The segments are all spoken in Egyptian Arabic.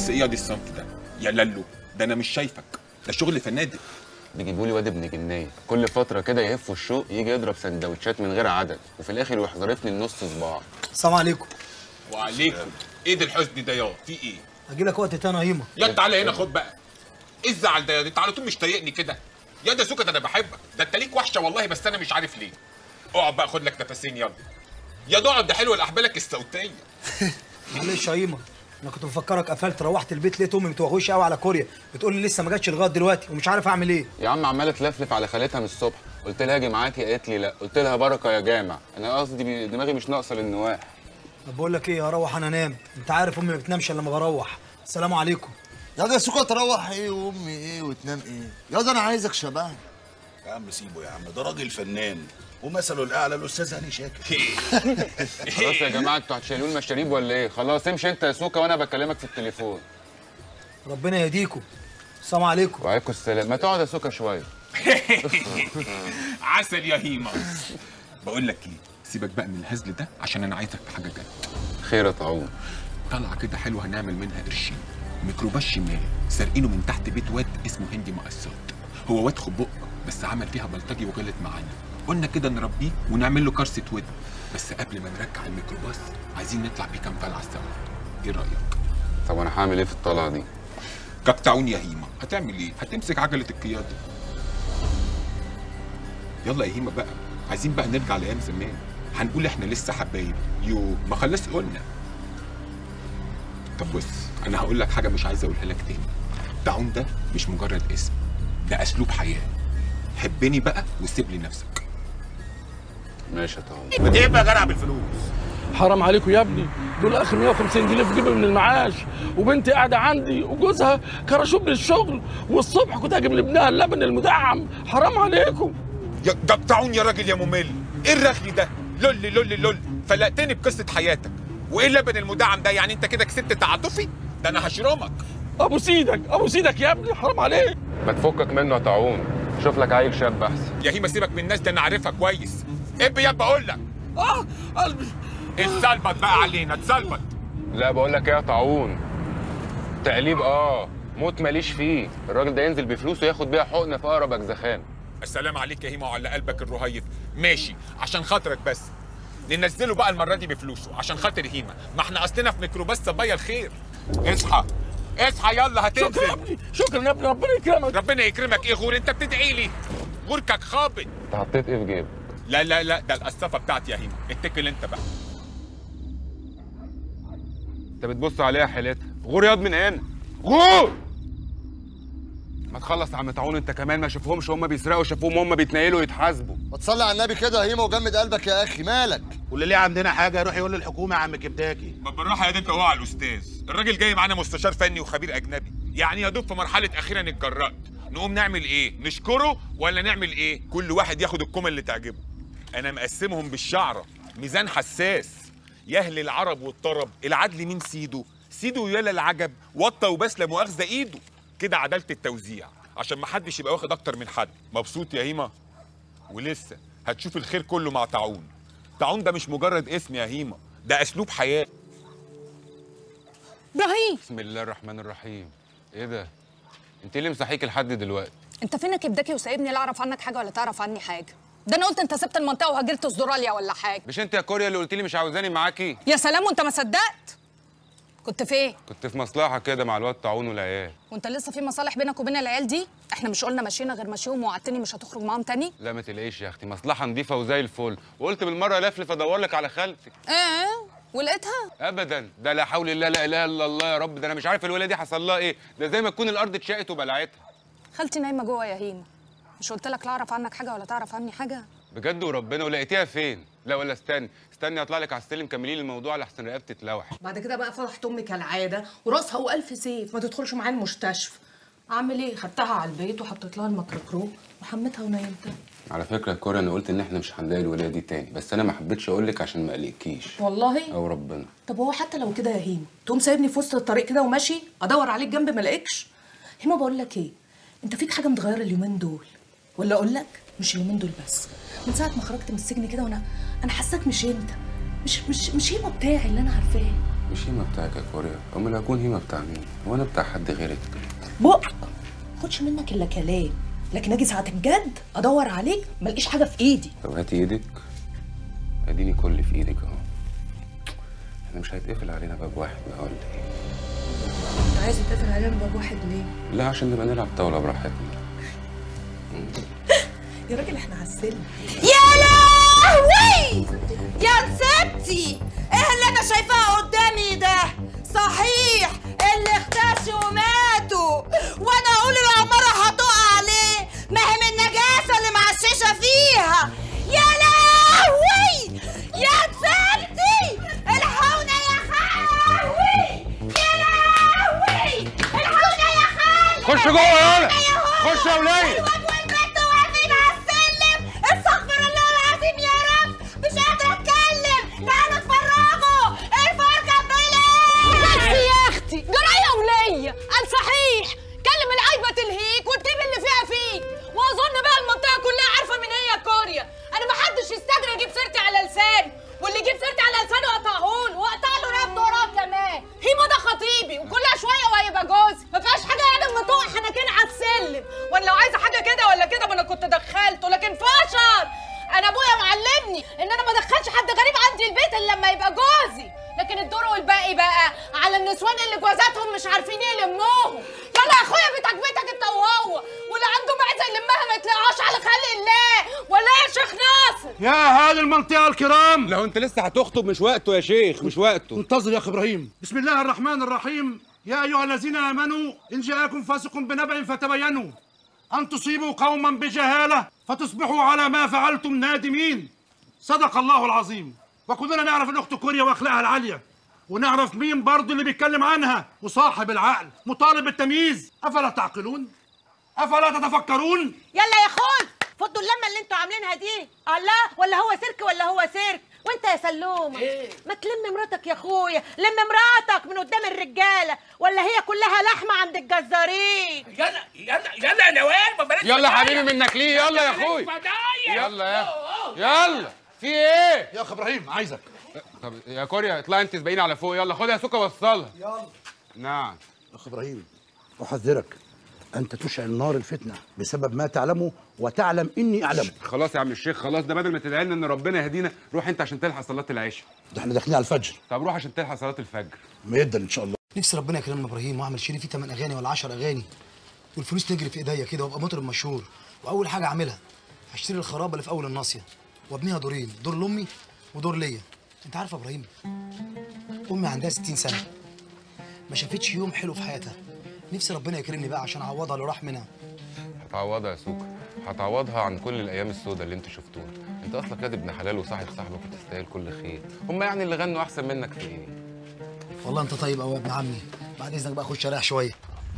بس ايه يا دي الصمت ده يا لالو ده انا مش شايفك ده شغل فنادق بيجيبوا لي واد ابن جنيه كل فتره كده يهفوا الشوق يجي يضرب سندوتشات من غير عدد وفي الاخر يروح ظارفني النص صباع السلام عليكم وعليكم ايه ده الحزن ده يا في ايه هجي لك وقت تاني يا هيما يا تعالى هنا خد بقى ايه الزعل ده يا دي انت على طول مش طايقني كده يا ده سكت انا بحبك ده انت ليك وحشه والله بس انا مش عارف ليه اقعد بقى خد لك نفسين يلا يا ده اقعد ده حلو الاحبالك الصوتيه معلش يا هيما انا كنت مفكرك قفلت روحت البيت لقيت امي متوغوشه قوي على كوريا بتقول لي لسه ما جاتش لغايه دلوقتي ومش عارف اعمل ايه يا عم عماله تلفلف على خالتها من الصبح قلت لها اجي معاكي قالت لي لا قلت لها بركه يا جامع انا قصدي بي- دماغي مش ناقصه للنواح طب بقول لك ايه هروح انا انام انت عارف امي ما بتنامش الا لما بروح السلام عليكم يا ده سكر تروح ايه وامي ايه وتنام ايه يا ده انا عايزك شبهني يا عم سيبه يا عم ده راجل فنان ومثله الاعلى الاستاذ هاني شاكر خلاص يا جماعه انتوا هتشيلوا المشاريب ولا ايه خلاص امشي انت يا سوكا وانا بكلمك في التليفون ربنا يهديكم السلام عليكم وعليكم السلام ما تقعد يا سوكا شويه عسل يا هيما بقول لك ايه سيبك بقى من الهزل ده عشان انا عايزك في حاجه جد خير يا طاعون طلعه كده حلوه هنعمل منها قرشين ميكروباص شمال سارقينه من تحت بيت واد اسمه هندي مقصات هو واد خبق بس عمل فيها بلطجي وغلط معانا قلنا كده نربيه ونعمل له كرسة ود بس قبل ما نرجع الميكروباص عايزين نطلع بيه كام طلعه سوا ايه رايك طب انا هعمل ايه في الطلعه دي كبتعون يا هيما هتعمل ايه هتمسك عجله القياده يلا يا هيما بقى عايزين بقى نرجع لايام زمان هنقول احنا لسه حبايب يو ما خلاص قلنا طب بص انا هقول لك حاجه مش عايز اقولها لك تاني التعاون ده مش مجرد اسم ده اسلوب حياه حبني بقى وسيب لي نفسك ماشي يا طاعون ما تجيب يا جدع بالفلوس حرام عليكم يا ابني دول اخر 150 جنيه في جيبي من المعاش وبنتي قاعده عندي وجوزها كرشوب من الشغل والصبح كنت هجيب لابنها اللبن المدعم حرام عليكم يا جبتعون يا راجل يا ممل ايه الرغي ده لول لول لول فلقتني بقصه حياتك وايه اللبن المدعم ده يعني انت كده كسبت تعاطفي ده انا هشرمك ابو سيدك ابو سيدك يا ابني حرام عليك ما تفكك منه يا طاعون شوف لك عيل شاب احسن يا هيما سيبك من الناس ده انا عارفها كويس اب يا بقول لك اه قلبي اتظبط بقى علينا اتظبط لا بقول لك ايه يا طاعون تقليب اه موت ماليش فيه الراجل ده ينزل بفلوسه ياخد بيها حقنه في اقرب اجزخان السلام عليك يا هيما وعلى قلبك الرهيف ماشي عشان خاطرك بس ننزله بقى المره دي بفلوسه عشان خاطر هيما ما احنا اصلنا في ميكروباص صبايا الخير اصحى اصحى يلا شكرا يا هتنزل ابني شكرا يا ابني ربنا يكرمك ربنا يكرمك ايه غور انت بتدعي لي غوركك خابط انت حطيت ايه في جيبك لا لا لا ده القصافه بتاعتي يا هيما اتكل انت بقى انت بتبص عليها حيلتها غور ياض من هنا غور ما تخلص يا عم طاعون انت كمان ما شافوهمش هم بيسرقوا شافوهم هم بيتنيلوا يتحاسبوا ما تصلي على النبي كده يا هيما وجمد قلبك يا اخي مالك واللي ليه عندنا حاجه يروح يقول للحكومه يا عم كبداكي ما بالراحه يا دي انت وقع الاستاذ الراجل جاي معانا مستشار فني وخبير اجنبي يعني يا دوب في مرحله اخيرا اتجرأت نقوم نعمل ايه نشكره ولا نعمل ايه كل واحد ياخد الكومه اللي تعجبه انا مقسمهم بالشعره ميزان حساس يهل العرب والطرب العدل مين سيده سيده يلا العجب وطى وبس لا مؤاخذه ايده كده عداله التوزيع عشان ما حدش يبقى واخد اكتر من حد مبسوط يا هيما ولسه هتشوف الخير كله مع تعاون تعاون ده مش مجرد اسم يا هيما ده اسلوب حياه ابراهيم بسم الله الرحمن الرحيم ايه ده انت إيه اللي مصحيك لحد دلوقتي انت فينك ابداكي وسايبني لا اعرف عنك حاجه ولا تعرف عني حاجه ده انا قلت انت سبت المنطقه وهاجرت استراليا ولا حاجه مش انت يا كوريا اللي قلت لي مش عاوزاني معاكي يا سلام وانت ما صدقت كنت فين كنت في مصلحه كده مع الواد طاعون والعيال وانت لسه في مصالح بينك وبين العيال دي احنا مش قلنا مشينا غير مشيهم ووعدتني مش هتخرج معاهم تاني لا ما تلاقيش يا اختي مصلحه نظيفه وزي الفل وقلت بالمره لفلف ادور لك على خالتك ايه ولقيتها ابدا ده لا حول الله لا اله الا الله يا رب ده انا مش عارف الولاده دي حصل لها ايه ده زي ما تكون الارض اتشقت وبلعتها خالتي نايمه جوه يا هيما مش قلت لك لا اعرف عنك حاجه ولا تعرف عني حاجه بجد وربنا ولقيتيها فين لا ولا استني استني اطلع لك على السلم كملي لي الموضوع لحسن رقبتي تتلوح بعد كده بقى فرحت امي كالعاده وراسها والف سيف ما تدخلش معايا المستشفى اعمل ايه خدتها على البيت وحطيت لها الميكروكرو وحمتها ونيمتها على فكره يا كوريا انا قلت ان احنا مش هنلاقي الولاده دي تاني بس انا ما حبيتش اقول لك عشان ما اقلقكيش والله او ربنا طب هو حتى لو كده يا هيما تقوم سايبني في وسط الطريق كده وماشي ادور عليك جنب ما الاقيكش هيما بقول لك ايه انت فيك حاجه متغيره اليومين دول ولا اقول لك مش اليومين دول بس من ساعه ما خرجت من السجن كده وانا انا حاساك مش انت مش مش مش هيما بتاعي اللي انا عارفاه مش هيما بتاعك يا كوريا امال هكون هيما بتاع مين هو انا بتاع حد غيرك بق خدش منك الا كلام لكن اجي ساعه الجد ادور عليك ما الاقيش حاجه في ايدي طب هاتي ايدك اديني كل في ايدك اهو احنا مش هيتقفل علينا باب واحد بقى ولا ايه انت عايز تقفل علينا باب واحد ليه لا عشان نبقى نلعب طاوله براحتنا يا راجل احنا على السلم يا لهوي يا نسبتي ايه اللي انا شايفاه قدامي ده صحيح اللي اختشوا وماتوا وانا اقول العمارة هتقع عليه ما هي من النجاسة اللي معششة فيها يا لهوي يا نسبتي الحقونا يا خاوي يا لهوي الحقونا يا خالي خش جوه يالا خش يا ولاد الواد والبنت واقفين على السلم استغفر الله العظيم يا رب مش قادرة اتكلم تعالوا اتفرجوا الفرجة بلاد بس يا اختي جرايه وليا قال صحيح كلم العيبه تلهيك والطيب اللي فيها فيك واظن بقى المنطقه كلها عارفه من هي كوريا انا ما حدش يستجري يجيب سيرتي على لساني واللي يجيب سيرتي على لسانه اقطعهون واقطع له رقبته وراه كمان هيما ده خطيبي وكلها شويه وهيبقى جوزي ما فيهاش حاجه يعني اما تقع حنكين على السلم وانا لو عايزه حاجه كده ولا كده ما انا كنت دخلته لكن فشل انا ابويا معلمني ان انا ما ادخلش حد غريب عندي البيت الا لما يبقى جوزي لكن الدور والباقي بقى على النسوان اللي جوازاتهم مش عارفين يلموهم يلا يا اخويا بيتك بيتك انت وهو واللي عنده معزه يلمها ما يتلاقاش على خلق الله ولا يا شيخ ناصر يا اهالي المنطقه الكرام لو انت لسه هتخطب مش وقته يا شيخ مش وقته انتظر يا اخي ابراهيم بسم الله الرحمن الرحيم يا ايها الذين امنوا ان جاءكم فاسق بنبأ فتبينوا ان تصيبوا قوما بجهاله فتصبحوا على ما فعلتم نادمين صدق الله العظيم وكلنا نعرف الاخت كوريا واخلاقها العاليه ونعرف مين برضه اللي بيتكلم عنها وصاحب العقل مطالب بالتمييز افلا تعقلون افلا تتفكرون يلا يا خول فضوا اللمه اللي انتوا عاملينها دي الله ولا هو سيرك ولا هو سيرك وانت يا سلومه إيه؟ ما تلم مراتك يا اخويا لم مراتك من قدام الرجاله ولا هي كلها لحمه عند الجزارين يلا يلا يلا يا نوال ما بلاش يلا فداية. حبيبي منك ليه يلا يا بلاش اخوي فداية. يلا يا يلا في ايه يا اخي ابراهيم عايزك طب يا كوريا اطلعي انت سبقيني على فوق يلا خد يا سوكا وصلها يلا نعم يا اخي ابراهيم احذرك انت تشعل نار الفتنه بسبب ما تعلمه وتعلم اني اعلمه خلاص يا عم الشيخ خلاص ده بدل ما تدعي لنا ان ربنا يهدينا روح انت عشان تلحق صلاه العشاء ده احنا داخلين على الفجر طب روح عشان تلحق صلاه الفجر ما يقدر ان شاء الله نفسي ربنا يكرمنا ابراهيم واعمل شريط فيه 8 اغاني ولا 10 اغاني والفلوس تجري في ايديا كده وابقى مطرب مشهور واول حاجه اعملها هشتري الخرابه اللي في اول الناصيه وابنيها دورين دور لامي ودور ليا انت عارف يا ابراهيم امي عندها 60 سنه ما شافتش يوم حلو في حياتها نفسي ربنا يكرمني بقى عشان اعوضها اللي راح منها هتعوضها يا سوكا هتعوضها عن كل الايام السوداء اللي انتوا شفتوها انت اصلا كده ابن حلال وصاحب صاحبك وتستاهل كل خير هم يعني اللي غنوا احسن منك في ايه والله انت طيب قوي يا ابن عمي بعد اذنك بقى خش اريح شويه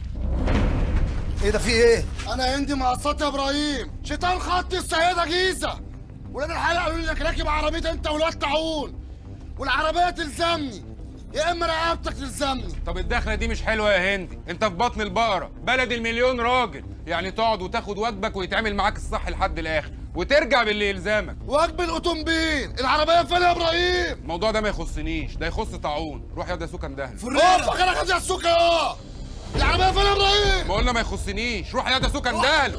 ايه ده في ايه انا عندي مقصات يا ابراهيم شيطان خط السيده جيزه ولاد الحلقه قالوا لي انك راكب عربيه انت والواد طاعون والعربيه تلزمني يا اما رقبتك تلزمني طب الدخله دي مش حلوه يا هندي انت في بطن البقره بلد المليون راجل يعني تقعد وتاخد واجبك ويتعمل معاك الصح لحد الاخر وترجع باللي يلزمك واجب الاوتومبيل العربيه فين يا ابراهيم الموضوع ده ما يخصنيش ده يخص طاعون روح يا ده سوكا مدهن اوف انا خدت السوكه اه العربيه فين يا ابراهيم ما قلنا ما يخصنيش روح يا ده سوكا مدهن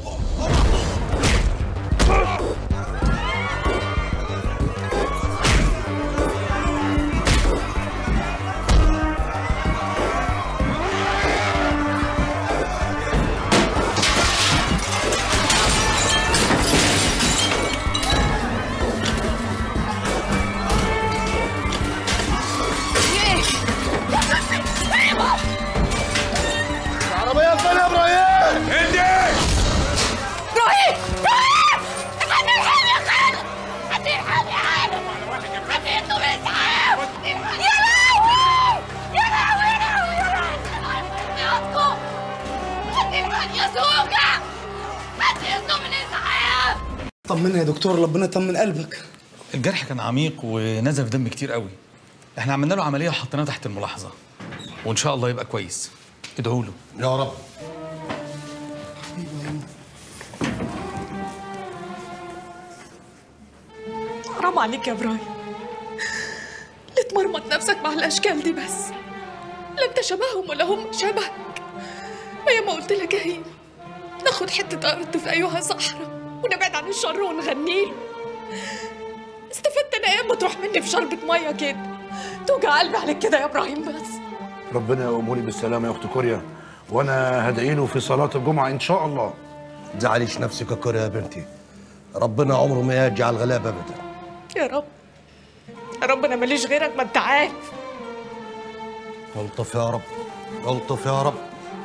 العربيه فين يا ابراهيم هندي روحي روحي الحقني الحقني يا خالد حد يلحقني يا عالم حد يطلب الاسعاف يا لهوي يا لهوي يا لهوي يا لهوي يا لهوي حد يلحقني يا سوكا حد يطلب الاسعاف طمنا يا دكتور ربنا يطمن قلبك الجرح كان عميق ونزف دم كتير قوي احنا عملنا له عمليه وحطيناه تحت الملاحظه وان شاء الله يبقى كويس ادعوا له يا رب حرام عليك يا ابراهيم ليه بتمرمط نفسك مع الاشكال دي بس لا انت شبههم ولا هم شبهك ما ياما قلت لك يا هيم ناخد حته ارض في ايها صحراء ونبعد عن الشر ونغني له استفدت انا ايه اما تروح مني في شربة ميه كده توجع قلبي عليك كده يا ابراهيم بس ربنا يقومه لي بالسلامه يا اخت كوريا وانا هدعي له في صلاه الجمعه ان شاء الله تزعليش نفسك يا كوريا يا بنتي ربنا عمره ما يجعل غلاب ابدا يا رب يا رب انا ماليش غيرك ما انت عارف الطف يا رب الطف يا رب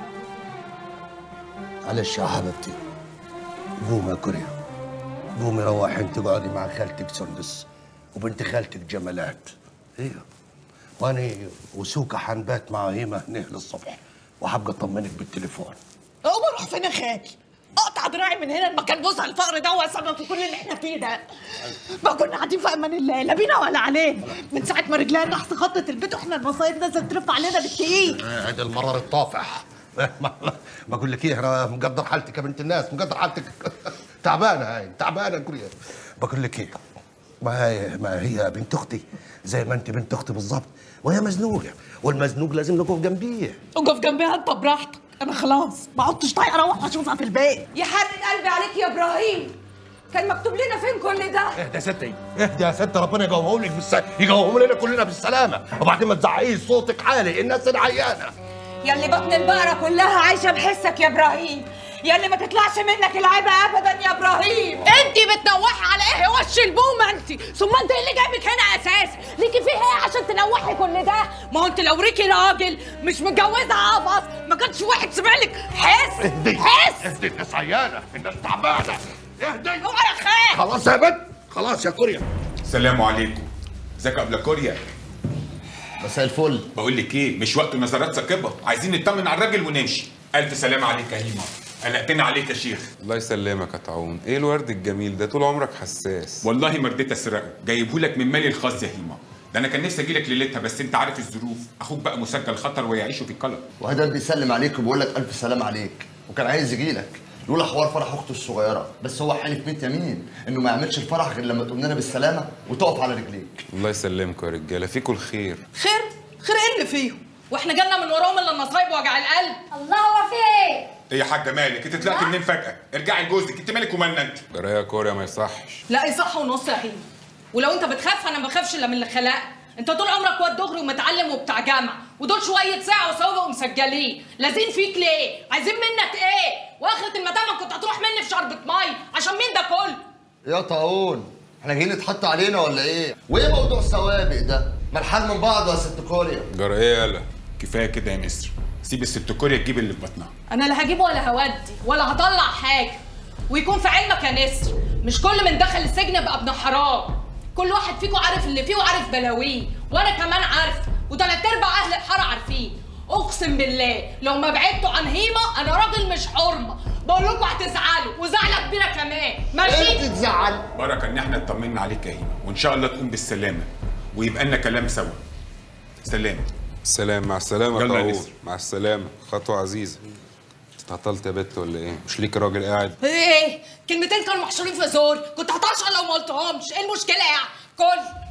معلش يا حبيبتي قومي يا كوريا قومي روحي انت اقعدي مع خالتك سندس وبنت خالتك جمالات ايوه وانا وسوكا حنبات مع هيمه هنا للصبح وهبقى اطمنك بالتليفون هو اروح فين يا خالي اقطع دراعي من هنا المكان بوسع الفقر ده وسبب في كل اللي احنا فيه ده ما كنا قاعدين في امان الله لا بينا ولا علينا من ساعه ما رجلينا تحت خطه البيت واحنا المصايب نازله ترف علينا بالتقيل هذا المرار الطافح ما بقول لك ايه انا مقدر حالتك يا بنت الناس مقدر حالتك تعبانه هاي تعبانه كوريا بقول لك ايه ما هي ما هي بنت اختي زي ما انت بنت اختي بالظبط وهي مزنوقه والمزنوق لازم نقف جنبيه وقف جنبها انت براحتك انا خلاص ما عدتش طايقه اروح اشوفها في البيت يا حرة قلبي عليك يا ابراهيم كان مكتوب لنا فين كل ده اهدى يا ستي اهدى يا ست ربنا يقومهم لك بالس... يقومهم لنا كلنا بالسلامه وبعدين ما تزعقيش صوتك عالي الناس العيانه يلي بطن البقرة كلها عايشة بحسك يا ابراهيم يلي ما تطلعش منك العيبة ابدا يا ابراهيم انت بتنوحي على ايه وش البومه انت ثم انت اللي جايبك هنا اساسا ليكي فيه ايه عشان تنوحي كل ده ما هو انت لو ريكي راجل مش متجوزه عبط ما كانش واحد سمع لك حس اهدي حس اهدي الناس عيانه الناس تعبانه اهدي اوعى يا خال خلاص يا بنت خلاص يا كوريا السلام عليكم ازيك يا ابله كوريا مساء الفل بقول لك ايه مش وقت نظرات ثاقبه عايزين نطمن على الراجل ونمشي الف سلام عليك يا هيما قلقتنا عليك يا شيخ الله يسلمك يا طاعون ايه الورد الجميل ده طول عمرك حساس والله ما رضيت اسرقه جايبهولك من مالي الخاص يا هيما ده انا كان نفسي اجيلك ليلتها بس انت عارف الظروف اخوك بقى مسجل خطر ويعيشوا في القلق وهذا بيسلم عليك وبيقول لك الف سلام عليك وكان عايز يجيلك لولا حوار فرح اخته الصغيره بس هو حالف 100 يمين انه ما يعملش الفرح غير لما تقوم لنا بالسلامه وتقف على رجليك الله يسلمكم يا رجاله فيكم الخير خير خير ايه اللي فيهم واحنا جالنا من وراهم الا النصايب وجع القلب الله هو في ايه ايه يا حاجه مالك انت طلعت منين فجاه ارجعي لجوزك انت مالك ومالنا انت جرايه كوريا ما يصحش لا صح ونص يا هيم ولو انت بتخاف انا ما بخافش الا من اللي خلقك انت طول عمرك واد دغري ومتعلم وبتاع جامعه ودول شويه ساعه وسوا ومسجلين لازين فيك ليه عايزين منك ايه واخره المدام كنت هتروح مني في شربة ميه عشان مين ده كله يا طاعون احنا جايين نتحط علينا ولا ايه وايه موضوع السوابق ده ما الحال من بعض يا ست كوريا جرايه يالا كفايه كده يا مصر سيب الست كوريا تجيب اللي في بطنها انا لا هجيب ولا هودي ولا هطلع حاجه ويكون في علمك يا نسر مش كل من دخل السجن يبقى ابن حرام كل واحد فيكم عارف اللي فيه وعارف بلاويه وانا كمان عارفه وتلات ارباع اهل الحاره عارفين اقسم بالله لو ما بعدتوا عن هيمه انا راجل مش حرمه بقول لكم هتزعلوا وزعله كبيره كمان ماشي تزعل بركه ان احنا اطمنا عليك يا هيما وان شاء الله تقوم بالسلامه ويبقى لنا كلام سوا سلام سلام مع السلامه يلا يا طاعون نسر. مع السلامه خطوه عزيزه اتعطلت يا بت ولا ايه مش ليك راجل قاعد ايه كلمتين كانوا محشورين في زوري كنت هطشر لو ما قلتهمش ايه المشكله يعني كل